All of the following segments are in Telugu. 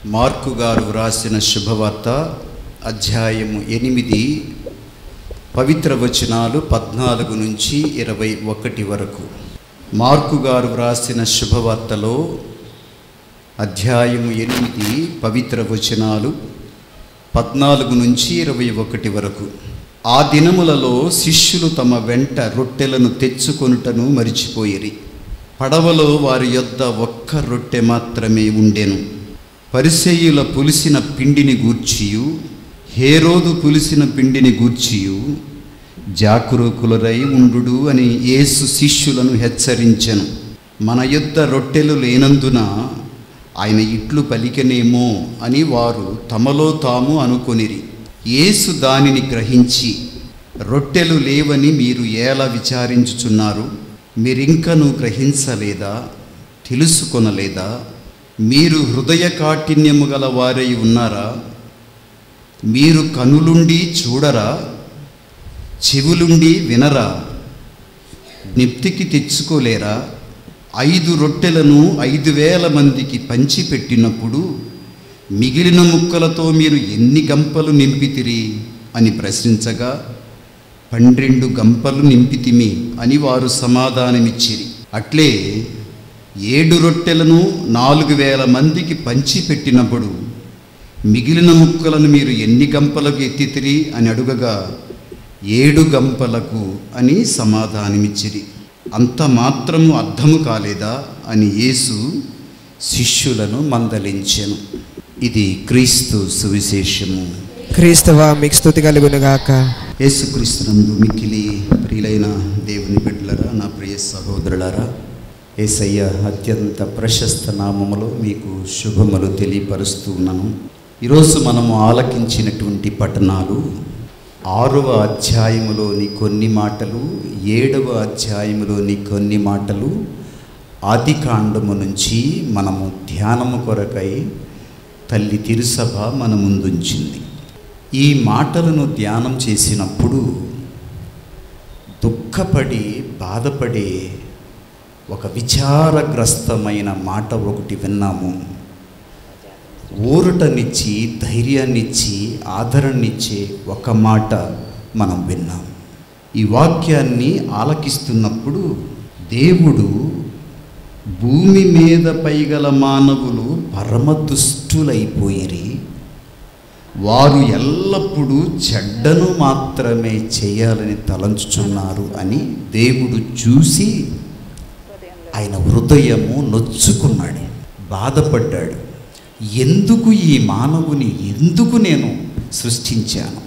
మార్కు గారు వ్రాసిన శుభవార్త అధ్యాయము ఎనిమిది పవిత్ర వచనాలు పద్నాలుగు నుంచి ఇరవై ఒకటి వరకు మార్కు గారు వ్రాసిన శుభవార్తలో అధ్యాయము ఎనిమిది పవిత్ర వచనాలు పద్నాలుగు నుంచి ఇరవై ఒకటి వరకు ఆ దినములలో శిష్యులు తమ వెంట రొట్టెలను తెచ్చుకొనుటను మరిచిపోయిరి పడవలో వారి యొద్ద ఒక్క రొట్టె మాత్రమే ఉండెను పరిసెయ్యుల పులిసిన పిండిని గూర్చియు హేరోదు పులిసిన పిండిని గూర్చియు జాగరూకులరై ఉండు అని యేసు శిష్యులను హెచ్చరించెను మన యొద్ద రొట్టెలు లేనందున ఆయన ఇట్లు పలికెనేమో అని వారు తమలో తాము అనుకొనిరి యేసు దానిని గ్రహించి రొట్టెలు లేవని మీరు ఎలా విచారించుచున్నారు మీరింకను గ్రహించలేదా తెలుసుకొనలేదా మీరు హృదయ కాఠిన్యము గల వారై ఉన్నారా మీరు కనులుండి చూడరా చెవులుండి వినరా జ్ఞప్తికి తెచ్చుకోలేరా ఐదు రొట్టెలను ఐదు వేల మందికి పంచిపెట్టినప్పుడు మిగిలిన ముక్కలతో మీరు ఎన్ని గంపలు నింపితిరి అని ప్రశ్నించగా పన్నెండు గంపలు నింపితిమి అని వారు సమాధానమిచ్చిరి అట్లే ఏడు రొట్టెలను నాలుగు వేల మందికి పంచిపెట్టినప్పుడు మిగిలిన ముక్కలను మీరు ఎన్ని గంపలకు ఎత్తితిరి అని అడుగగా ఏడు గంపలకు అని సమాధానమిచ్చిరి అంత మాత్రము అర్థము కాలేదా అని యేసు శిష్యులను మందలించెను ఇది క్రీస్తు సువిశేషము క్రీస్తవ మీకు స్థుతి కలుగునుగాక యేసుక్రీస్తునందు మిక్కిలి ప్రియులైన దేవుని బిడ్డలరా నా ప్రియ సహోదరులారా ఏసయ్య అత్యంత ప్రశస్త నామములో మీకు శుభములు తెలియపరుస్తూ ఉన్నాను ఈరోజు మనము ఆలకించినటువంటి పట్టణాలు ఆరవ అధ్యాయములోని కొన్ని మాటలు ఏడవ అధ్యాయములోని కొన్ని మాటలు ఆది కాండము నుంచి మనము ధ్యానము కొరకై తల్లి తిరుసభ మన ముందుంచింది ఈ మాటలను ధ్యానం చేసినప్పుడు దుఃఖపడి బాధపడే ఒక విచారగ్రస్తమైన మాట ఒకటి విన్నాము ఊరటనిచ్చి ధైర్యాన్నిచ్చి ఆదరణనిచ్చే ఒక మాట మనం విన్నాం ఈ వాక్యాన్ని ఆలకిస్తున్నప్పుడు దేవుడు భూమి మీద పైగల మానవులు పరమదుష్టులైపోయిరి వారు ఎల్లప్పుడూ చెడ్డను మాత్రమే చేయాలని తలంచుచున్నారు అని దేవుడు చూసి ఆయన హృదయము నొచ్చుకున్నాడు బాధపడ్డాడు ఎందుకు ఈ మానవుని ఎందుకు నేను సృష్టించాను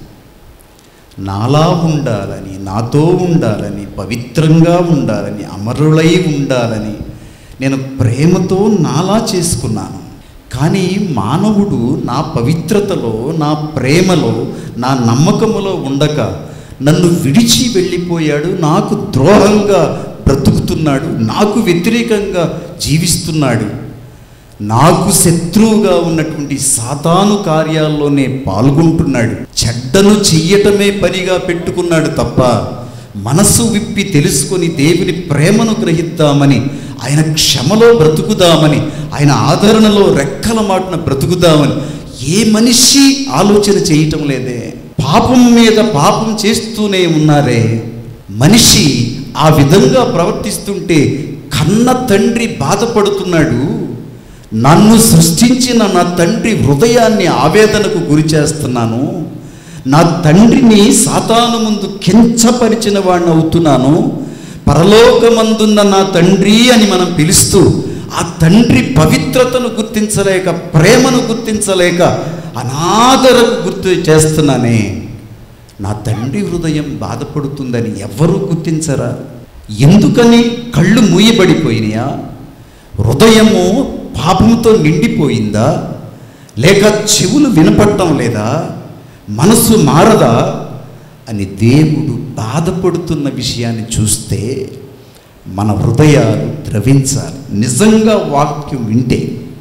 నాలా ఉండాలని నాతో ఉండాలని పవిత్రంగా ఉండాలని అమరులై ఉండాలని నేను ప్రేమతో నాలా చేసుకున్నాను కానీ మానవుడు నా పవిత్రతలో నా ప్రేమలో నా నమ్మకములో ఉండక నన్ను విడిచి వెళ్ళిపోయాడు నాకు ద్రోహంగా బ్రతుకుతున్నాడు నాకు వ్యతిరేకంగా జీవిస్తున్నాడు నాకు శత్రువుగా ఉన్నటువంటి సాతాను కార్యాల్లోనే పాల్గొంటున్నాడు చెడ్డను చెయ్యటమే పనిగా పెట్టుకున్నాడు తప్ప మనసు విప్పి తెలుసుకొని దేవుని ప్రేమను గ్రహిద్దామని ఆయన క్షమలో బ్రతుకుదామని ఆయన ఆదరణలో రెక్కల మాటన బ్రతుకుదామని ఏ మనిషి ఆలోచన చేయటం లేదే పాపం మీద పాపం చేస్తూనే ఉన్నారే మనిషి ఆ విధంగా ప్రవర్తిస్తుంటే కన్న తండ్రి బాధపడుతున్నాడు నన్ను సృష్టించిన నా తండ్రి హృదయాన్ని ఆవేదనకు గురి చేస్తున్నాను నా తండ్రిని సాతాను ముందు కించపరిచిన వాడిని అవుతున్నాను పరలోకమందున్న నా తండ్రి అని మనం పిలుస్తూ ఆ తండ్రి పవిత్రతను గుర్తించలేక ప్రేమను గుర్తించలేక అనాదరకు గుర్తు చేస్తున్నానే నా తండ్రి హృదయం బాధపడుతుందని ఎవ్వరూ గుర్తించరా ఎందుకని కళ్ళు మూయబడిపోయినాయా హృదయము పాపంతో నిండిపోయిందా లేక చెవులు వినపడటం లేదా మనసు మారదా అని దేవుడు బాధపడుతున్న విషయాన్ని చూస్తే మన హృదయాలు ద్రవించాలి నిజంగా వాక్యం వింటే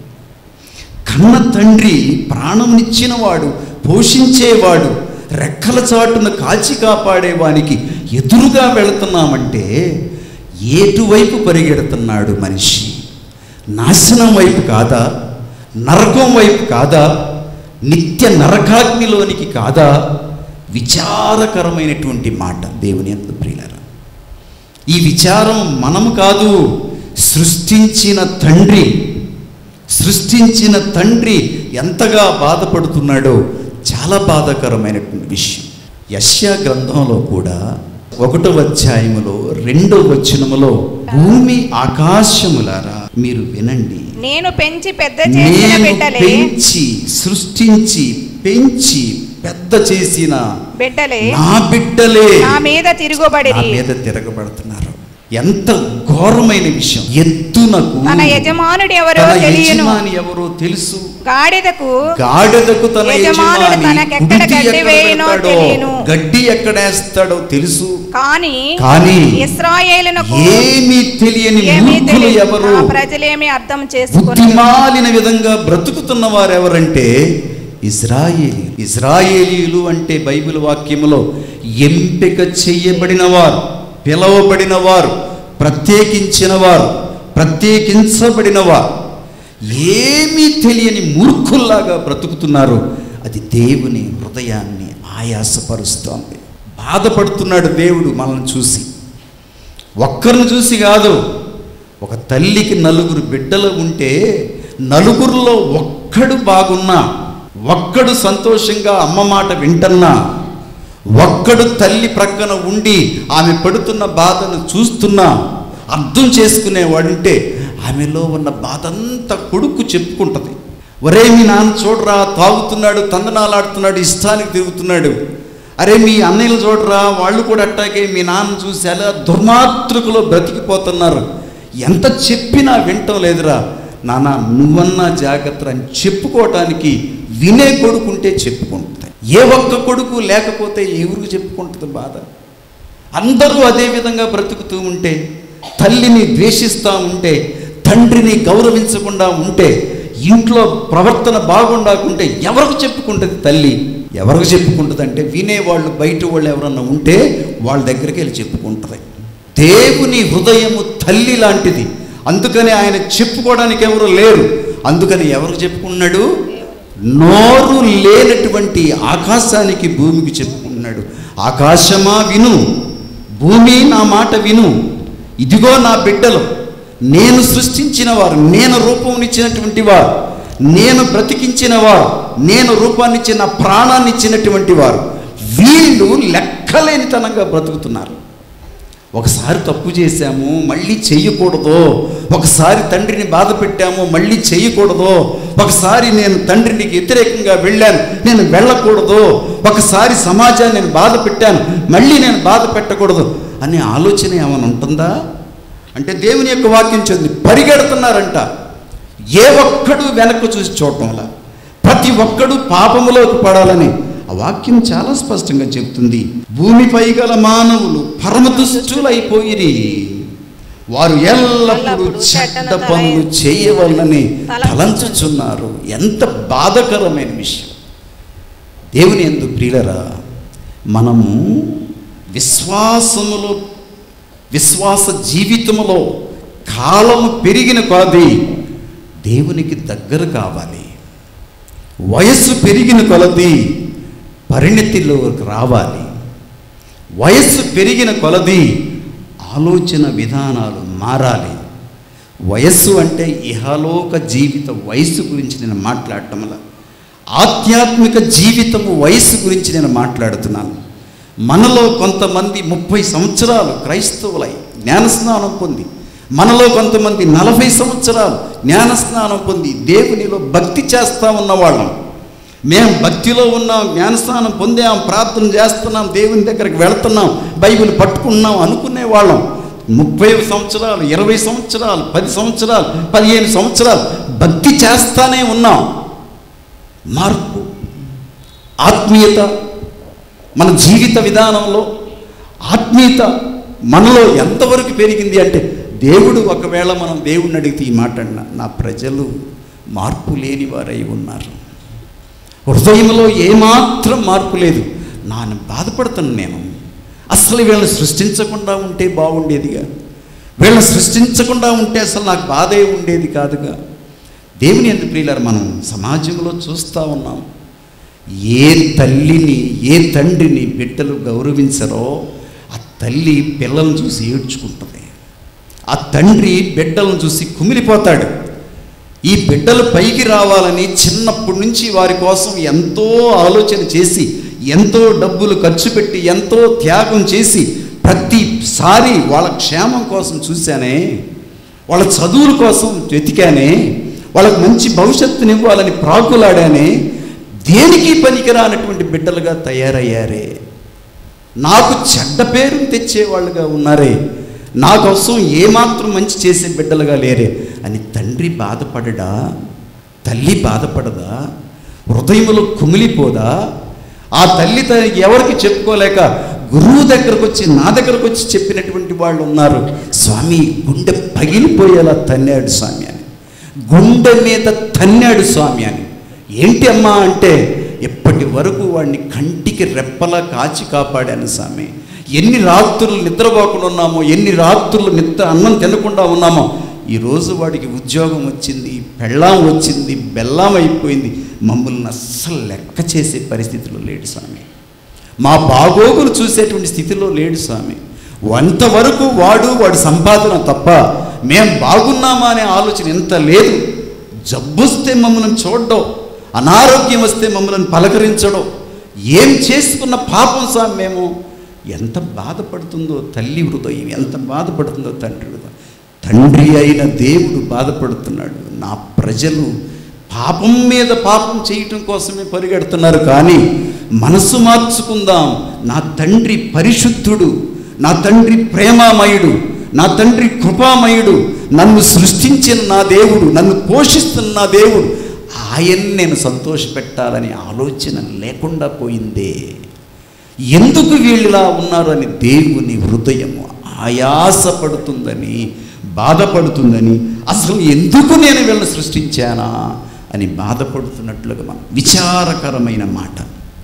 కన్న తండ్రి ప్రాణంనిచ్చినవాడు పోషించేవాడు రెక్కల చాటున కాచి కాపాడేవానికి ఎదురుగా వెళుతున్నామంటే ఏటువైపు పరిగెడుతున్నాడు మనిషి నాశనం వైపు కాదా నరకం వైపు కాదా నిత్య నరకాగ్నిలోనికి కాదా విచారకరమైనటువంటి మాట దేవుని ఎందు ప్రియులరా ఈ విచారం మనము కాదు సృష్టించిన తండ్రి సృష్టించిన తండ్రి ఎంతగా బాధపడుతున్నాడో చాలా బాధాకరమైనటువంటి విషయం యశ్యా గ్రంథంలో కూడా ఒకటో అధ్యాయములో రెండో వచనములో భూమి ఆకాశములారా మీరు వినండి నేను పెంచి పెద్ద చేసిన నేను బిడ్డలే పెంచి సృష్టించి పెంచి పెద్ద చేసిన బిడ్డలే నా బిడ్డలే నా మీద నా తిరుగుబడిరి మీద తిరగబడుతున్నారు ఎంత ఘోరమైన విషయం ఎత్తునకు తన యజమానుడు ఎవరో తన తెలియను యజమాని ఎవరో తెలుసు గాడిదకు గాడిదకు తన యజమానుడు యజమాని తనకెక్కడ కుడితి గడ్డి ఎక్కడ వేయునో పెడతాడో, తెలియను. గడ్డి ఎక్కడేస్తాడో తెలుసు కానీ కానీ ఇస్రాయేలునకు ఏమీ తెలియని ఏమీ మూర్ఖులు తెలియదు ఎవరు నా ప్రజలేమి అర్థం చేసుకుని బుద్ధిమాలిన విధంగా బ్రతుకుతున్న వారు ఎవరంటే ఇజ్రాయేలీ ఇజ్రాయేలీలు అంటే బైబిల్ వాక్యములో ఎంపిక చేయబడిన వారు పిలవబడిన వారు ప్రత్యేకించిన వారు ప్రత్యేకించబడిన వారు ఏమీ తెలియని మూర్ఖుల్లాగా బ్రతుకుతున్నారు అది దేవుని హృదయాన్ని ఆయాసపరుస్తోంది బాధపడుతున్నాడు దేవుడు మనల్ని చూసి ఒక్కరిని చూసి కాదు ఒక తల్లికి నలుగురు బిడ్డలు ఉంటే నలుగురిలో ఒక్కడు బాగున్నా ఒక్కడు సంతోషంగా అమ్మ మాట వింటన్నా ఒక్కడు తల్లి ప్రక్కన ఉండి ఆమె పడుతున్న బాధను చూస్తున్నా అర్థం చేసుకునేవాడంటే ఆమెలో ఉన్న బాధ అంతా కొడుకు చెప్పుకుంటుంది ఒరే మీ నాన్న చూడరా తాగుతున్నాడు తందనాలాడుతున్నాడు ఇష్టానికి తిరుగుతున్నాడు అరే మీ అన్నయ్యలు చూడరా వాళ్ళు కూడా అట్టాగే మీ నాన్న చూసి అలా దుర్మాతృకులో బ్రతికిపోతున్నారు ఎంత చెప్పినా వింటం లేదురా నాన్న నువ్వన్నా జాగ్రత్త అని చెప్పుకోవటానికి వినే కొడుకుంటే చెప్పుకుంటుంది ఏ ఒక్క కొడుకు లేకపోతే ఎవరికి చెప్పుకుంటుంది బాధ అందరూ అదే విధంగా బ్రతుకుతూ ఉంటే తల్లిని ద్వేషిస్తూ ఉంటే తండ్రిని గౌరవించకుండా ఉంటే ఇంట్లో ప్రవర్తన బాగుండకుంటే ఎవరికి చెప్పుకుంటుంది తల్లి ఎవరికి చెప్పుకుంటుంది అంటే వినేవాళ్ళు బయట వాళ్ళు ఎవరన్నా ఉంటే వాళ్ళ దగ్గరికి వెళ్ళి చెప్పుకుంటుంది దేవుని హృదయము తల్లి లాంటిది అందుకని ఆయన చెప్పుకోవడానికి ఎవరు లేరు అందుకని ఎవరికి చెప్పుకున్నాడు నోరు లేనటువంటి ఆకాశానికి భూమికి చెప్పుకున్నాడు ఆకాశమా విను భూమి నా మాట విను ఇదిగో నా బిడ్డలు నేను సృష్టించిన వారు నేను రూపంనిచ్చినటువంటి వారు నేను బ్రతికించిన వారు నేను రూపాన్నిచ్చిన ప్రాణాన్ని ఇచ్చినటువంటి వారు వీళ్ళు లెక్కలేనితనంగా బ్రతుకుతున్నారు ఒకసారి తప్పు చేశాము మళ్ళీ చెయ్యకూడదు ఒకసారి తండ్రిని బాధ పెట్టాము మళ్ళీ చెయ్యకూడదు ఒకసారి నేను తండ్రికి వ్యతిరేకంగా వెళ్ళాను నేను వెళ్ళకూడదు ఒకసారి సమాజాన్ని నేను బాధ పెట్టాను మళ్ళీ నేను బాధ పెట్టకూడదు అనే ఆలోచన ఏమైనా ఉంటుందా అంటే దేవుని యొక్క వాక్యం చదివి పరిగెడుతున్నారంట ఏ ఒక్కడు వెనక్కు చూసి చూడటంలా ప్రతి ఒక్కడు పాపములోకి పడాలని ఆ వాక్యం చాలా స్పష్టంగా చెబుతుంది భూమిపై గల మానవులు పరమదుష్టులైపోయిరి వారు ఎల్లప్పుడూ చెడ్డ పనులు చేయవలనని తలంచుచున్నారు ఎంత బాధకరమైన విషయం దేవుని ఎందు ప్రియులరా మనము విశ్వాసములో విశ్వాస జీవితములో కాలము పెరిగిన కొలది దేవునికి దగ్గర కావాలి వయస్సు పెరిగిన కొలది పరిణతిలోకి రావాలి వయస్సు పెరిగిన కొలది ఆలోచన విధానాలు మారాలి వయస్సు అంటే ఇహలోక జీవిత వయస్సు గురించి నేను మాట్లాడటంలా ఆధ్యాత్మిక జీవితము వయస్సు గురించి నేను మాట్లాడుతున్నాను మనలో కొంతమంది ముప్పై సంవత్సరాలు క్రైస్తవులై జ్ఞానస్నానం పొంది మనలో కొంతమంది నలభై సంవత్సరాలు జ్ఞానస్నానం పొంది దేవునిలో భక్తి చేస్తూ ఉన్నవాళ్ళం మేము భక్తిలో ఉన్నాం జ్ఞానస్నానం పొందాం ప్రార్థన చేస్తున్నాం దేవుని దగ్గరికి వెళ్తున్నాం బైబిల్ పట్టుకున్నాం అనుకునే వాళ్ళం ముప్పై సంవత్సరాలు ఇరవై సంవత్సరాలు పది సంవత్సరాలు పదిహేను సంవత్సరాలు భక్తి చేస్తానే ఉన్నాం మార్పు ఆత్మీయత మన జీవిత విధానంలో ఆత్మీయత మనలో ఎంతవరకు పెరిగింది అంటే దేవుడు ఒకవేళ మనం దేవుడిని అడిగితే ఈ మాట అన్నా నా ప్రజలు మార్పు లేని వారై ఉన్నారు హృదయంలో ఏమాత్రం మార్పు లేదు నాను బాధపడుతాను నేను అసలు వీళ్ళని సృష్టించకుండా ఉంటే బాగుండేదిగా వీళ్ళని సృష్టించకుండా ఉంటే అసలు నాకు బాధే ఉండేది కాదుగా దేవుని ఎందుకు ప్రియులారు మనం సమాజంలో చూస్తూ ఉన్నాం ఏ తల్లిని ఏ తండ్రిని బిడ్డలు గౌరవించరో ఆ తల్లి పిల్లలను చూసి ఏడ్చుకుంటుంది ఆ తండ్రి బిడ్డలను చూసి కుమిలిపోతాడు ఈ బిడ్డలు పైకి రావాలని చిన్నప్పటి నుంచి వారి కోసం ఎంతో ఆలోచన చేసి ఎంతో డబ్బులు ఖర్చు పెట్టి ఎంతో త్యాగం చేసి ప్రతిసారి వాళ్ళ క్షేమం కోసం చూశానే వాళ్ళ చదువుల కోసం వెతికానే వాళ్ళకి మంచి భవిష్యత్తునివ్వాలని ప్రాకులాడానే దేనికి పనికిరానటువంటి బిడ్డలుగా తయారయ్యారే నాకు చెడ్డ పేరు తెచ్చేవాళ్ళుగా ఉన్నారే నా కోసం ఏమాత్రం మంచి చేసే బిడ్డలుగా లేరే అని తండ్రి బాధపడడా తల్లి బాధపడదా హృదయంలో కుమిలిపోదా ఆ తల్లి త- ఎవరికి చెప్పుకోలేక గురువు దగ్గరకు వచ్చి నా దగ్గరకు వచ్చి చెప్పినటువంటి వాళ్ళు ఉన్నారు స్వామి గుండె పగిలిపోయేలా తన్నాడు స్వామి అని గుండె మీద తన్నాడు స్వామి అని ఏంటి అమ్మా అంటే ఇప్పటి వరకు వాడిని కంటికి రెప్పలా కాచి కాపాడాను స్వామి ఎన్ని రాత్రులు నిద్రపోకుండా ఉన్నామో ఎన్ని రాత్రులు నిద్ర అన్నం తినకుండా ఉన్నామో ఈరోజు వాడికి ఉద్యోగం వచ్చింది పెళ్ళాం వచ్చింది బెల్లం అయిపోయింది మమ్మల్ని అస్సలు లెక్క చేసే పరిస్థితిలో లేడు స్వామి మా బాగోగులు చూసేటువంటి స్థితిలో లేడు స్వామి అంతవరకు వాడు వాడి సంపాదన తప్ప మేం బాగున్నామా అనే ఆలోచన ఎంత లేదు జబ్బొస్తే మమ్మల్ని చూడడం అనారోగ్యం వస్తే మమ్మల్ని పలకరించడం ఏం చేసుకున్న పాపం స్వామి మేము ఎంత బాధపడుతుందో తల్లి హృదయం ఎంత బాధపడుతుందో తండ్రి హృదయం తండ్రి అయిన దేవుడు బాధపడుతున్నాడు నా ప్రజలు పాపం మీద పాపం చేయటం కోసమే పరిగెడుతున్నారు కానీ మనసు మార్చుకుందాం నా తండ్రి పరిశుద్ధుడు నా తండ్రి ప్రేమామయుడు నా తండ్రి కృపామయుడు నన్ను సృష్టించిన నా దేవుడు నన్ను పోషిస్తున్న నా దేవుడు ఆయన్ని నేను సంతోషపెట్టాలని ఆలోచన లేకుండా పోయిందే ఎందుకు వీళ్ళిలా ఉన్నారు అని దేవుని హృదయము ఆయాసపడుతుందని బాధపడుతుందని అసలు ఎందుకు నేను వీళ్ళని సృష్టించానా అని బాధపడుతున్నట్లుగా మనం విచారకరమైన మాట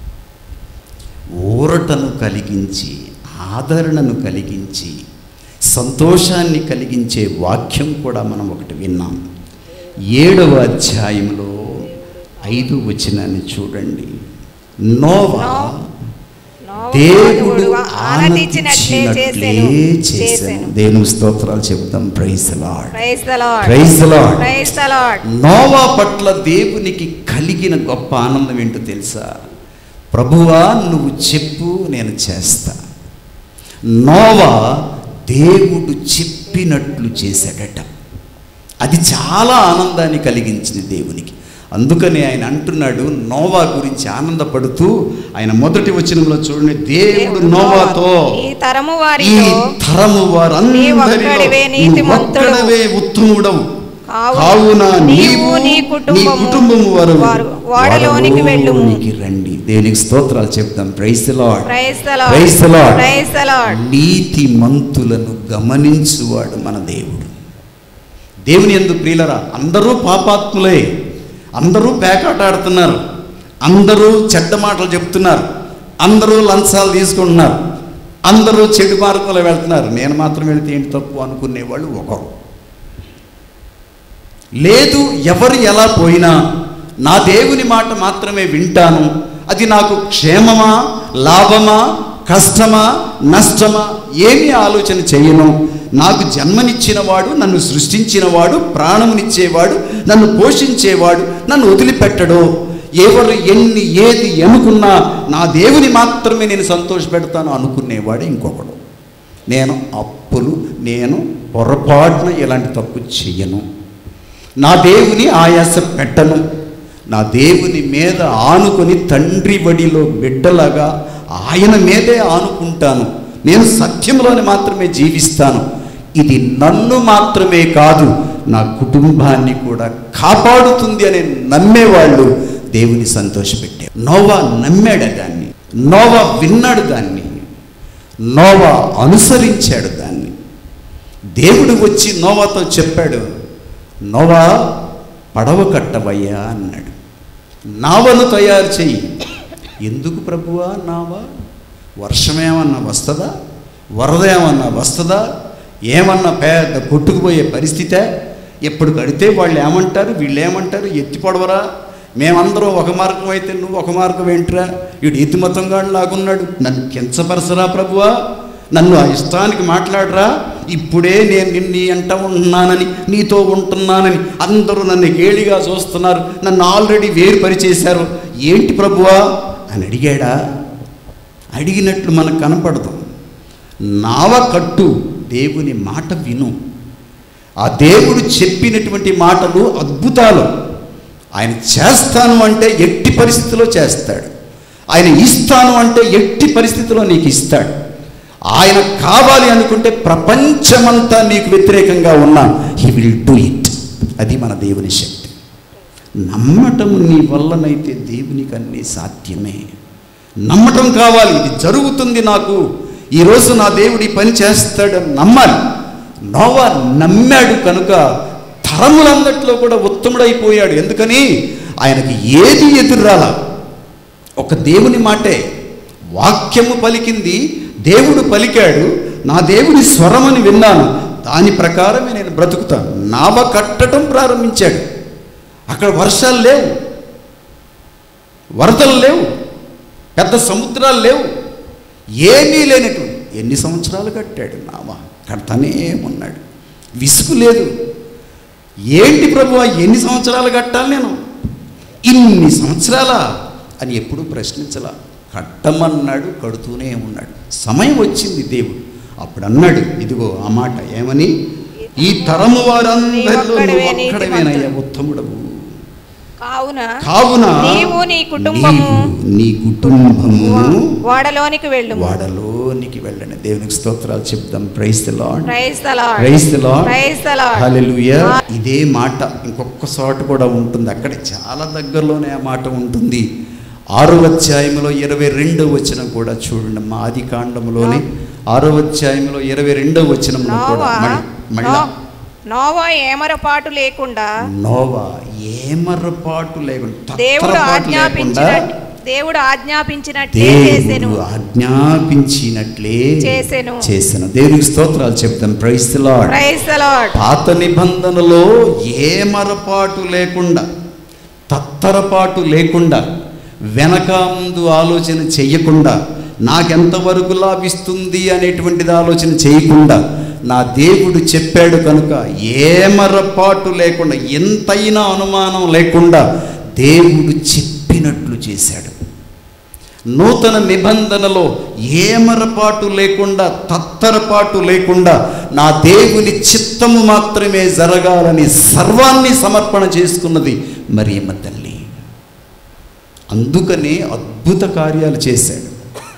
ఊరటను కలిగించి ఆదరణను కలిగించి సంతోషాన్ని కలిగించే వాక్యం కూడా మనం ఒకటి విన్నాం ఏడవ అధ్యాయంలో ఐదు వచనాన్ని చూడండి నోవా దేవుడు ఆనందించినట్లే ఆనందించినట్లే చేసెను చేశాను చేసెను దేవుని స్తోత్రాలు చెబుతాం praise Lord praise the Lord praise Lord praise the Lord Noah పట్ల దేవునికి కలిగిన గొప్ప ఆనందం ఏంటో తెలుసా ప్రభువా నువ్వు చెప్పు నేను చేస్తా నోవా దేవుడు చెప్పినట్లు చేశాడట అది చాలా ఆనందాన్ని కలిగించింది దేవునికి అందుకని ఆయన అంటున్నాడు నోవా గురించి ఆనందపడుతూ ఆయన మొదటి వచనంలో చూడండి దేవుడు నోవాతో ఈ తరము ఈ వారిలో తరము నీవు వారందరిలో ఒక్కడివే నీవు నీతిమంతుడవు. ఒక్కడవే ఉత్తముడవు కావున కావున నీవు, నీవు నీ నీ కుటుంబము కుటుంబము వారు వారు ఓడలోనికి వెళ్ళుము. ఓడలోనికి రండి దేవునికి స్తోత్రాలు చెప్తాం praise Lord praise the Praise the Lord. Lord praise the Lord నీతి మంతులను గమనించువాడు మన దేవుడు దేవుని ఎందు ప్రియులరా అందరూ పాపాత్ములే అందరూ పేకాట ఆడుతున్నారు అందరూ చెడ్డ మాటలు చెప్తున్నారు అందరూ లంచాలు తీసుకుంటున్నారు అందరూ చెడు మార్గంలో వెళ్తున్నారు నేను మాత్రం వెళితే ఏంటి తప్పు అనుకునేవాళ్ళు ఒకరు లేదు ఎవరు ఎలా పోయినా నా దేవుని మాట మాత్రమే వింటాను అది నాకు క్షేమమా లాభమా కష్టమా నష్టమా ఏమీ ఆలోచన చేయను నాకు జన్మనిచ్చినవాడు నన్ను సృష్టించినవాడు ప్రాణమునిచ్చేవాడు నన్ను పోషించేవాడు నన్ను వదిలిపెట్టడు ఎవరు ఎన్ని ఏది అనుకున్నా నా దేవుని మాత్రమే నేను సంతోషపెడతాను అనుకునేవాడు ఇంకొకడు నేను అప్పులు నేను పొరపాటున ఇలాంటి తప్పు చెయ్యను నా దేవుని ఆయాస పెట్టను నా దేవుని మీద ఆనుకొని తండ్రి వడిలో బిడ్డలాగా ఆయన మీదే ఆనుకుంటాను నేను సత్యంలోని మాత్రమే జీవిస్తాను ఇది నన్ను మాత్రమే కాదు నా కుటుంబాన్ని కూడా కాపాడుతుంది అని నమ్మేవాళ్ళు దేవుని సంతోషపెట్టారు నోవా నమ్మాడు దాన్ని నోవా విన్నాడు దాన్ని నోవా అనుసరించాడు దాన్ని దేవుడు వచ్చి నోవాతో చెప్పాడు నోవా పడవ కట్టవయ్యా అన్నాడు నావను తయారు చెయ్యి ఎందుకు ప్రభువా నావా వర్షం ఏమన్నా వస్తుందా వరద ఏమన్నా వస్తుందా ఏమన్నా పెద్ద కొట్టుకుపోయే పరిస్థితే ఎప్పుడు కడితే వాళ్ళు ఏమంటారు వీళ్ళు ఏమంటారు ఎత్తి పొడవరా మేమందరం ఒక మార్గం అయితే నువ్వు ఒక మార్గం ఏంట్రా వీడు ఎత్తి మొత్తంగాడు లాగున్నాడు నన్ను కించపరచరా ప్రభువా నన్ను ఆ ఇష్టానికి మాట్లాడరా ఇప్పుడే నేను నిన్ను అంట ఉంటున్నానని నీతో ఉంటున్నానని అందరూ నన్ను గేలిగా చూస్తున్నారు నన్ను ఆల్రెడీ వేరుపరిచేశారు ఏంటి ప్రభువా అని అడిగాడా అడిగినట్లు మనకు కనపడదు నావ కట్టు దేవుని మాట విను ఆ దేవుడు చెప్పినటువంటి మాటలు అద్భుతాలు ఆయన చేస్తాను అంటే ఎట్టి పరిస్థితిలో చేస్తాడు ఆయన ఇస్తాను అంటే ఎట్టి పరిస్థితిలో నీకు ఇస్తాడు ఆయన కావాలి అనుకుంటే ప్రపంచమంతా నీకు వ్యతిరేకంగా ఉన్నా హీ విల్ డూ ఇట్ అది మన దేవుని శక్తి నమ్మటం నీ వల్లనైతే దేవునికి అన్నీ సాధ్యమే నమ్మటం కావాలి ఇది జరుగుతుంది నాకు ఈరోజు నా దేవుడు ఈ పని చేస్తాడని నమ్మాలి నోవా నమ్మాడు కనుక తరములందట్లో కూడా ఉత్తముడైపోయాడు ఎందుకని ఆయనకి ఏది ఎదురాల ఒక దేవుని మాటే వాక్యము పలికింది దేవుడు పలికాడు నా దేవుని స్వరమని విన్నాను దాని ప్రకారమే నేను బ్రతుకుతాను నావ కట్టడం ప్రారంభించాడు అక్కడ వర్షాలు లేవు వరదలు లేవు పెద్ద సముద్రాలు లేవు ఏమీ లేనటువంటి ఎన్ని సంవత్సరాలు కట్టాడు నావ కడతానే ఉన్నాడు విసుగు లేదు ఏంటి ప్రభు ఎన్ని సంవత్సరాలు కట్టాలి నేను ఇన్ని సంవత్సరాలా అని ఎప్పుడూ ప్రశ్నించలా కట్టమన్నాడు కడుతూనే ఉన్నాడు సమయం వచ్చింది దేవుడు అప్పుడు అన్నాడు ఇదిగో ఆ మాట ఏమని ఈ తరము వారందరిలో నువ్వు నీవొక్కడివే ఒక్కడవేనయ్యా ఉత్తముడవు కావున కావున నీవు నీ కుటుంబము నీవు నీ కుటుంబము ఓడలోనికి వెళ్ళుము వాడలోనికి వెళ్ళండి దేవునికి స్తోత్రాలు చెప్దాం praise the Lord praise the Lord praise the Lord praise the Lord hallelujah ఇదే మాట ఇంకొక చోట కూడా ఉంటుంది అక్కడ చాలా దగ్గరలోనే ఆ మాట ఉంటుంది ఆరో అధ్యాయంలో ఇరవై రెండో వచనం కూడా చూడండి మా ఆది కాండంలోనే ఆరో అధ్యాయంలో ఇరవై రెండో వచనంలో కూడా నోవా మళ్ళీ మళ్ళా నో- నోవా ఏమరపాటు లేకుండా నోవా ఏమరపాటు లేకుండా దేవుడు తత్తరపాటు లేకుండా ఆజ్ఞాపించినట్టు దేవుడు ఆజ్ఞాపించినట్లే చేసెను దేవుడు ఆజ్ఞాపించినట్లే చేసెను. చేసెను దేవునికి స్తోత్రాలు చెప్తాం praise the Lord praise the Lord పాత నిబంధనలో ఏ మరపాటు లేకుండా తత్తరపాటు లేకుండా వెనక ముందు ఆలోచన చెయ్యకుండా నాకెంతవరకు లాభిస్తుంది అనేటువంటిది ఆలోచన చేయకుండా నా దేవుడు చెప్పాడు కనుక ఏ మరపాటు లేకుండా ఎంతైనా అనుమానం లేకుండా దేవుడు చెప్పినట్లు చేశాడు నూతన నిబంధనలో ఏమరపాటు లేకుండా తత్తరపాటు లేకుండా నా దేవుని చిత్తము మాత్రమే జరగాలని సర్వాన్ని సమర్పణ చేసుకున్నది మరియమ్మ తల్లి అందుకనే అద్భుత కార్యాలు చేశాడు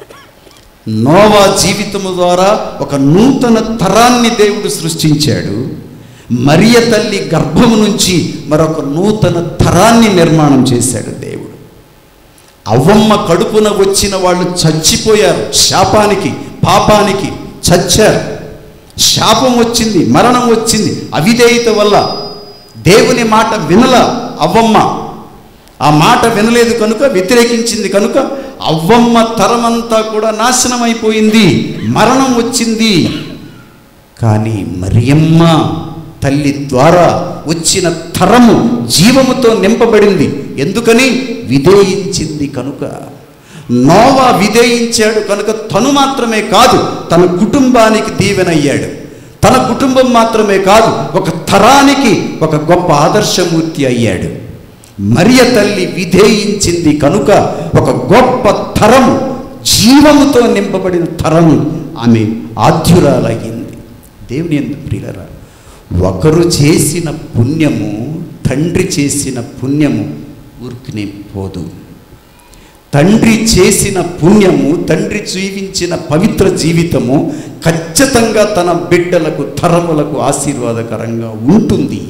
నోవా జీవితము ద్వారా ఒక నూతన తరాన్ని దేవుడు సృష్టించాడు మరియ తల్లి గర్భము నుంచి మరొక నూతన తరాన్ని నిర్మాణం చేశాడు దేవుడు అవ్వమ్మ కడుపున వచ్చిన వాళ్ళు చచ్చిపోయారు శాపానికి పాపానికి చచ్చారు శాపం వచ్చింది మరణం వచ్చింది అవిధేయత వల్ల దేవుని మాట వినల అవ్వమ్మ ఆ మాట వినలేదు కనుక వ్యతిరేకించింది కనుక అవ్వమ్మ తరమంతా కూడా నాశనం అయిపోయింది మరణం వచ్చింది కానీ మరియమ్మ తల్లి ద్వారా వచ్చిన తరము జీవముతో నింపబడింది ఎందుకని విధేయించింది కనుక నోవా విధేయించాడు కనుక తను మాత్రమే కాదు తన కుటుంబానికి దీవెనయ్యాడు తన కుటుంబం మాత్రమే కాదు ఒక తరానికి ఒక గొప్ప ఆదర్శమూర్తి అయ్యాడు మరియ తల్లి విధేయించింది కనుక ఒక గొప్ప తరము జీవముతో నింపబడిన తరము ఆమె ఆద్యురాలయ్యింది దేవుని ఎందుకు ప్రియులరా ఒకరు చేసిన పుణ్యము తండ్రి చేసిన పుణ్యము ఊరికినే పోదు తండ్రి చేసిన పుణ్యము తండ్రి జీవించిన పవిత్ర జీవితము ఖచ్చితంగా తన బిడ్డలకు తరములకు ఆశీర్వాదకరంగా ఉంటుంది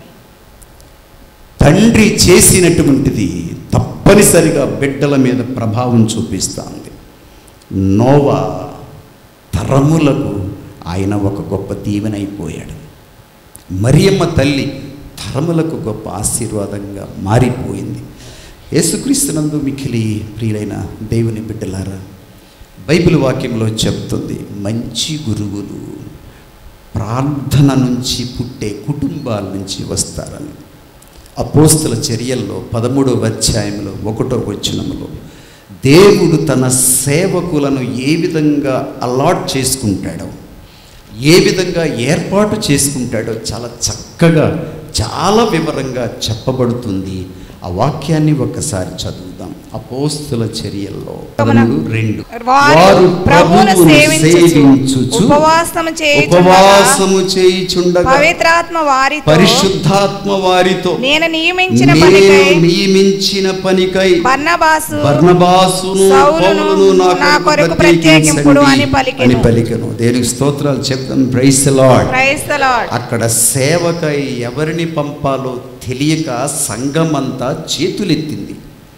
తండ్రి చేసినటువంటిది తప్పనిసరిగా బిడ్డల మీద ప్రభావం చూపిస్తుంది నోవా తరములకు ఆయన ఒక గొప్ప దీవెనైపోయాడు మరియమ్మ తల్లి తరములకు గొప్ప ఆశీర్వాదంగా మారిపోయింది యేసుక్రీస్తునందు మిఖిలి ప్రియులైన దేవుని బిడ్డలారా బైబిల్ వాక్యంలో చెప్తుంది మంచి గురువులు ప్రార్థన నుంచి పుట్టే కుటుంబాల నుంచి వస్తారని అపోస్తుల చర్యల్లో పదమూడవ అధ్యాయంలో ఒకటో వచనములో దేవుడు తన సేవకులను ఏ విధంగా అలాట్ చేసుకుంటాడో ఏ విధంగా ఏర్పాటు చేసుకుంటాడో చాలా చక్కగా చాలా వివరంగా చెప్పబడుతుంది ఆ వాక్యాన్ని ఒకసారి చదువుదాం అపోస్తుల చర్యల్లో పదమూడు రెండు వారు ప్రభువును సేవించుచు సేవించుచు ఉపవాసము చేయుచుండగా ఉపవాసము చేయుచుండగా పవిత్రాత్మ వారితో పరిశుద్ధాత్మ వారితో నేను నియమించిన నేను పనికై నియమించిన పనికై బర్నబాసు బర్నబాసును సౌలును పౌలును నా నా కొరకు కొరకు ప్రత్యేకింపుడు అని ప్రత్యేకించండి పలికెను. అని పలికెను దేనికి స్తోత్రాలు చెప్తాం praise Lord Praise the Lord. అక్కడ సేవకై ఎవరిని పంపాలో తెలియక సంఘమంతా చేతులెత్తింది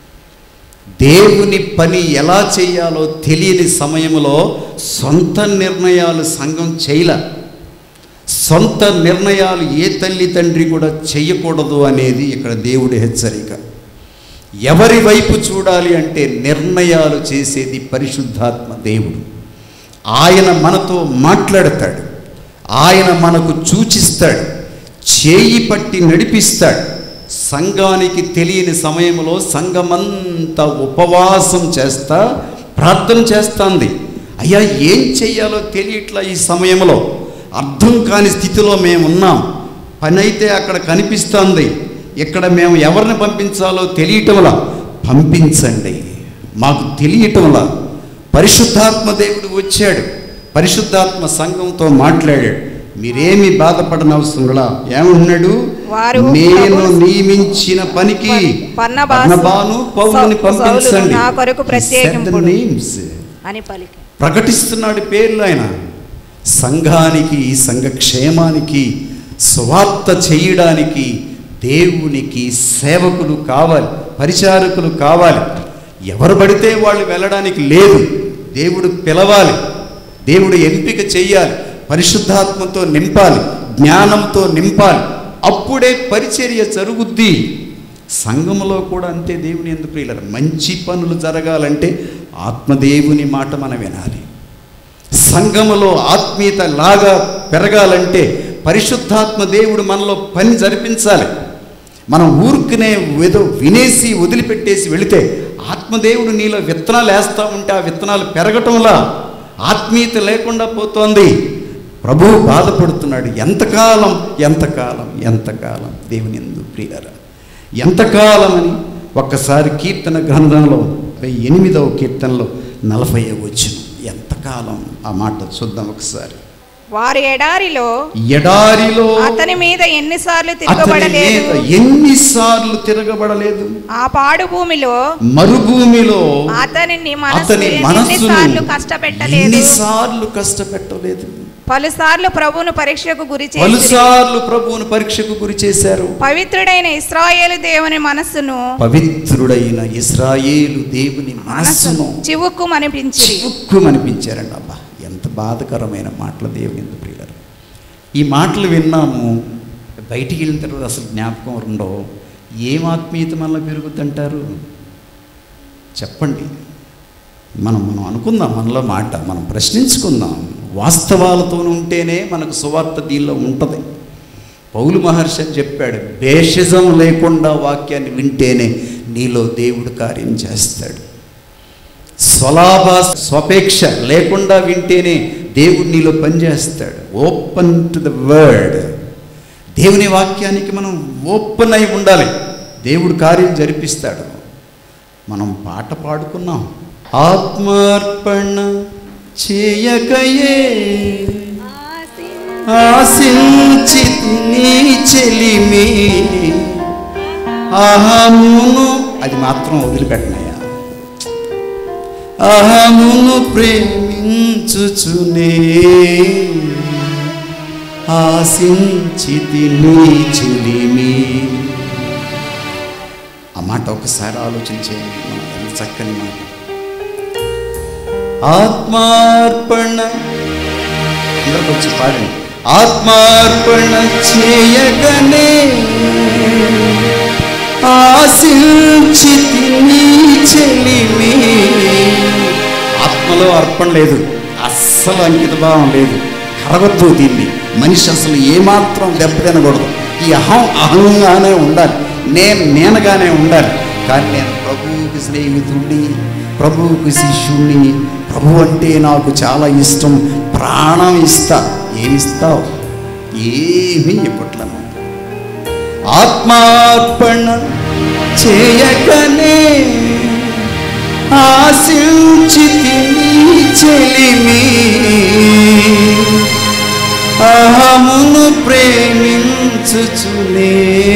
దేవుని పని ఎలా చేయాలో తెలియని సమయంలో సొంత నిర్ణయాలు సంఘం చేయల సొంత నిర్ణయాలు ఏ తల్లి తండ్రి కూడా చేయకూడదు అనేది ఇక్కడ దేవుడి హెచ్చరిక ఎవరి వైపు చూడాలి అంటే నిర్ణయాలు చేసేది పరిశుద్ధాత్మ దేవుడు ఆయన మనతో మాట్లాడతాడు ఆయన మనకు సూచిస్తాడు చేయి పట్టి నడిపిస్తాడు సంఘానికి తెలియని సమయంలో సంఘమంతా ఉపవాసం చేస్తా ప్రార్థన చేస్తుంది అయ్యా ఏం చెయ్యాలో తెలియట్లా ఈ సమయంలో అర్థం కాని స్థితిలో మేము ఉన్నాం పని అయితే అక్కడ కనిపిస్తుంది ఇక్కడ మేము ఎవరిని పంపించాలో తెలియటంలా పంపించండి మాకు తెలియటంలా పరిశుద్ధాత్మ దేవుడు వచ్చాడు పరిశుద్ధాత్మ సంఘంతో మాట్లాడాడు మీరేమి బాధపడనవసరంలా ఏమంటున్నాడు వారు నేను ప్రభు- నియమించిన పనికి బర్నబాసు, బర్నబాను పౌలుని సౌ- పంపించండి సౌలును నా కొరకు He said the ప్రత్యేకింపుడు. names. అని పలికి ప్రకటిస్తున్నాడు పేర్లు ఆయన సంఘానికి సంఘ క్షేమానికి స్వార్థ చేయడానికి దేవునికి సేవకులు కావాలి పరిచారకులు కావాలి ఎవరు పడితే వాళ్ళు వెళ్ళడానికి లేదు దేవుడు పిలవాలి దేవుడు ఎంపిక చెయ్యాలి పరిశుద్ధాత్మతో నింపాలి జ్ఞానంతో నింపాలి అప్పుడే పరిచర్య జరుగుద్ది సంఘములో కూడా అంతే దేవుని ఎందుకు ప్రియులారు మంచి పనులు జరగాలంటే ఆత్మదేవుని మాట మనం వినాలి సంఘములో ఆత్మీయత లాగా పెరగాలంటే పరిశుద్ధాత్మ దేవుడు మనలో పని జరిపించాలి మనం ఊరుకునే ఏదో వినేసి వదిలిపెట్టేసి వెళితే ఆత్మదేవుడు నీలో విత్తనాలు వేస్తూ ఉంటే ఆ విత్తనాలు పెరగటంలా ఆత్మీయత లేకుండా పోతోంది ప్రభువు బాధపడుతున్నాడు ఎంతకాలం ఎంతకాలం ఎంతకాలం దేవుని ఎందు ప్రియారా ఎంతకాలం అని ఒక్కసారి కీర్తన గ్రంథంలో వెయ్యి ఎనిమిదవ కీర్తనలో నలభై వచ్చిన ఎంతకాలం ఆ మాట చూద్దాం ఒకసారి వారి ఎడారిలో ఎడారిలో అతని మీద ఎన్నిసార్లు అతని తిరగబడలేదు మీద ఎన్నిసార్లు తిరగబడలేదు ఆ పాడు భూమిలో మరుభూమిలో అతనిని మనసు అతని మనస్సును ఎన్నిసార్లు కష్టపెట్టలేదు ఎన్నిసార్లు కష్టపెట్టలేదు పలుసార్లు ప్రభువును పరీక్షకు గురి చేసి పలుసార్లు ప్రభువును పరీక్షకు గురి చేశారు పవిత్రుడైన ఇస్రాయేలు దేవుని మనస్సును పవిత్రుడైన ఇస్రాయేలు దేవుని మనస్సును చివుక్కు అనిపించి చిక్కుమనిపించారండి అబ్బా ఎంత బాధకరమైన మాటలు దేవుని ఎందుకు ప్రియులారు ఈ మాటలు విన్నాము బయటికి వెళ్ళిన తర్వాత అసలు జ్ఞాపకం ఉండవు ఏం ఆత్మీయత మనలో పెరుగుద్దంటారు చెప్పండి మనం మనం అనుకుందాం మనలో మాట మనం ప్రశ్నించుకుందాం వాస్తవాలతో ఉంటేనే మనకు సువార్త దీనిలో ఉంటుంది పౌలు మహర్షి అని చెప్పాడు భేషజం లేకుండా వాక్యాన్ని వింటేనే నీలో దేవుడు కార్యం చేస్తాడు స్వలాభ స్వపేక్ష లేకుండా వింటేనే దేవుడు నీలో పనిచేస్తాడు ఓపెన్ టు ద వర్డ్ దేవుని వాక్యానికి మనం ఓపెన్ అయి ఉండాలి దేవుడు కార్యం జరిపిస్తాడు మనం పాట పాడుకున్నాం ఆత్మార్పణ చేయకయే ఆశించి నీ చెలిమి అహమును అది మాత్రం వదిలిపెట్టినయ్యా అహమును ప్రేమించుచునే ఆశించి నీ చెలిమి ఆ మాట ఒకసారి ఆలోచన చేయండి మన ఎంత చక్కని మాట ఆత్మార్పణ అందరికి వచ్చి పాడండి ఆత్మార్పణ చేయగనే ఆశించి నీ చెలిమి ఆత్మలో అర్పణ లేదు అస్సలు అంకిత భావం లేదు కరవద్దు దీన్ని మనిషి అసలు ఏమాత్రం దెబ్బతినకూడదు ఈ అహం అహంగానే ఉండాలి నేను నేనుగానే ఉండాలి కానీ నేను ప్రభువుకి స్నేహితుడిని ప్రభువుకి శిష్యుణ్ణి ప్రభు అంటే నాకు చాలా ఇష్టం ప్రాణం ఇస్తా ఏమిస్తావు ఏమీ ఇప్పట్లను ఆత్మార్పణ చేయకనే ఆశించితి చెలిమి అహమును ప్రేమించుచునే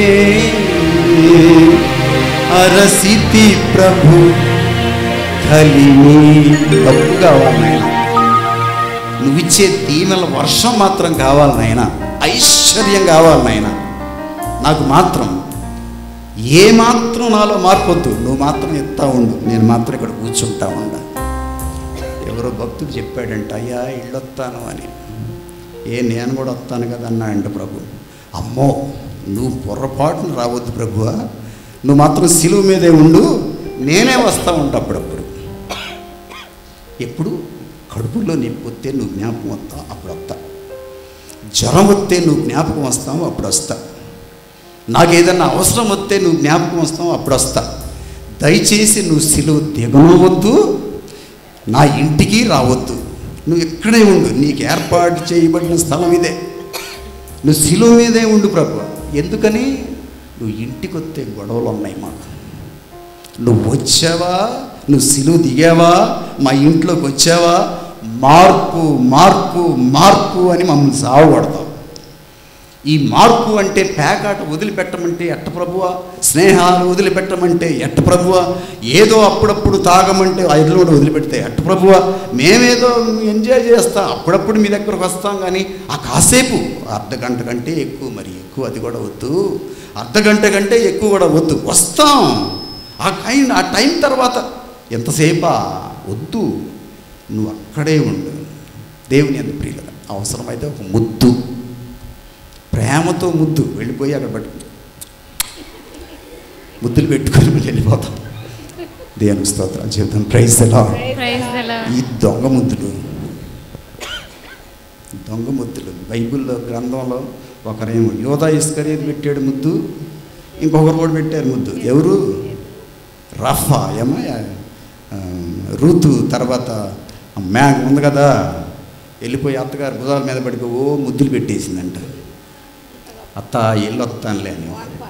అరసితి ప్రభు కలిమి డబ్బు కావాలి నాయన నువ్విచ్చే దీవెనల వర్షం మాత్రం కావాలి నాయన ఐశ్వర్యం కావాలి నాయన నాకు మాత్రం ఏ మాత్రం నాలో మార్పొద్దు నువ్వు మాత్రం ఎత్తా ఉండు నేను మాత్రం ఇక్కడ కూర్చుంటా ఉండ ఎవరో భక్తుడు చెప్పాడంట అయ్యా ఇళ్ళొస్తాను అని ఏ నేను కూడా వస్తాను కదా అన్నాడంట ప్రభు అమ్మో నువ్వు పొరపాటున రావద్దు ప్రభువా నువ్వు మాత్రం సిలువ మీదే ఉండు నేనే వస్తా ఉంటా అప్పుడప్పుడు ఎప్పుడు కడుపులో నొప్పి వస్తే నువ్వు జ్ఞాపకం వస్తావు అప్పుడు వస్తా జ్వరం వస్తే నువ్వు జ్ఞాపకం వస్తావు అప్పుడు వస్తా నాకు ఏదన్నా అవసరం వస్తే నువ్వు జ్ఞాపకం వస్తావు అప్పుడు వస్తా దయచేసి నువ్వు సిలువ దిగనవద్దు నా ఇంటికి రావద్దు నువ్వు ఇక్కడే ఉండు నీకు ఏర్పాటు చేయబడిన స్థలం ఇదే నువ్వు సిలువ మీదే ఉండు ప్రభు ఎందుకని నువ్వు ఇంటికి వస్తే గొడవలు ఉన్నాయి మాకు నువ్వు వచ్చావా నువ్వు సిలువ దిగావా మా ఇంట్లోకి వచ్చావా మార్పు మార్పు మార్పు అని మమ్మల్ని సాగుపడతావు ఈ మార్పు అంటే పేకాట వదిలిపెట్టమంటే ఎట్ట ప్రభువా స్నేహాలు వదిలిపెట్టమంటే ఎట్ట ప్రభువా ఏదో అప్పుడప్పుడు తాగమంటే ఐదులో కూడా వదిలిపెడితే ఎట్ట ప్రభువా మేమేదో ఎంజాయ్ చేస్తాం అప్పుడప్పుడు మీ దగ్గరకు వస్తాం కానీ ఆ కాసేపు అర్ధ గంట కంటే ఎక్కువ మరి ఎక్కువ అది కూడా వద్దు అర్ధ గంట కంటే ఎక్కువ కూడా వద్దు వస్తాం ఆ టైం ఆ టైం తర్వాత ఎంతసేపా వద్దు నువ్వు అక్కడే ఉండు దేవుని ఎంత ప్రియుల అవసరమైతే ఒక ముద్దు ప్రేమతో ముద్దు వెళ్ళిపోయి అక్కడ పట్టు ముద్దులు పెట్టుకొని మళ్ళీ వెళ్ళిపోతాం దేవుని స్తోత్రాలు చెబుతాం ప్రైజ్ ఎలా Praise the Lord. ఈ దొంగ ముద్దులు దొంగ ముద్దులు బైబిల్లో గ్రంథంలో ఒకరేమో యోధా ఇస్కరేది పెట్టాడు ముద్దు ఇంకొకరు కూడా పెట్టారు ముద్దు ఎవరు రఫా ఏమో ఆ, రూతు తర్వాత మ్యాగ్ ఉంది కదా వెళ్ళిపోయి అత్తగారు భుజాల మీద పడిపోయి ఓ ముద్దులు పెట్టేసిందంట అత్త ఎల్లు వస్తానులే అని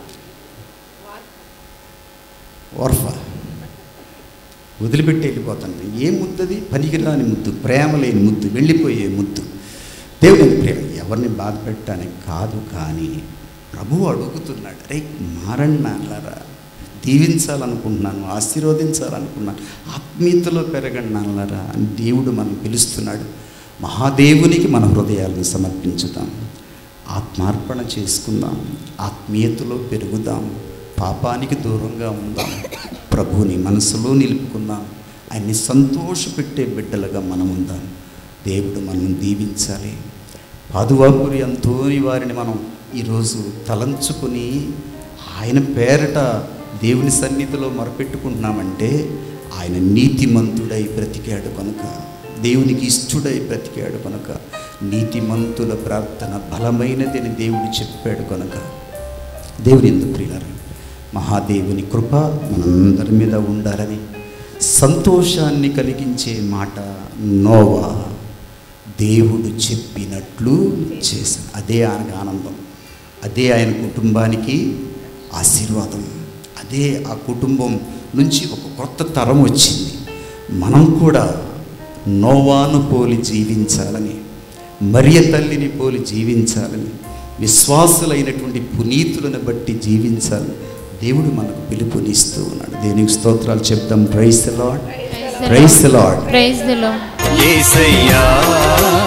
ఓర్ఫా వదిలిపెట్టి వెళ్ళిపోతాను ఏ ముద్దది పనికిరాని ముద్దు ప్రేమ లేని ముద్దు వెళ్ళిపోయే ముద్దు దేవుని ప్రేమ ఎవరిని బాధ పెట్టడానికి కాదు కానీ ప్రభువు అడుగుతున్నాడు అరే మారండి నాన్నలారా దీవించాలనుకుంటున్నాను ఆశీర్వదించాలనుకున్నాను ఆత్మీయతలో పెరగండి నాన్నలారా అని దేవుడు మనం పిలుస్తున్నాడు మహాదేవునికి మన హృదయాలను సమర్పించుదాం ఆత్మార్పణ చేసుకుందాం ఆత్మీయతలో పెరుగుదాం పాపానికి దూరంగా ఉందాం ప్రభువుని మనసులో నిలుపుకుందాం ఆయన్ని సంతోషపెట్టే బిడ్డలుగా మనం ఉందాం దేవుడు మనం దీవించాలి పాదువాపురి అంతోని వారిని మనం ఈరోజు తలంచుకొని ఆయన పేరట దేవుని సన్నిధిలో మొరపెట్టుకుంటున్నామంటే ఆయన నీతిమంతుడై బ్రతికాడు కనుక దేవునికి ఇష్టడై బ్రతికాడు కనుక నీతిమంతుల ప్రార్థన బలమైనదని దేవుడు చెప్పాడు కనుక దేవుని ఎందుకు ప్రియులారా మహాదేవుని కృప మనందరి మీద ఉండాలని సంతోషాన్ని కలిగించే మాట నోవా దేవుడు చెప్పినట్లు చేశాను అదే ఆయనకు ఆనందం అదే ఆయన కుటుంబానికి ఆశీర్వాదం అదే ఆ కుటుంబం నుంచి ఒక కొత్త తరం వచ్చింది మనం కూడా నోవాను పోలి జీవించాలని మరియ తల్లిని పోలి జీవించాలని విశ్వాసులైనటువంటి పునీతులను బట్టి జీవించాలని దేవుడు మనకు పిలుపునిస్తూ ఉన్నాడు దేనికి స్తోత్రాలు చెప్తాం praise Lord praise Lord Praise the Lord. Yesayya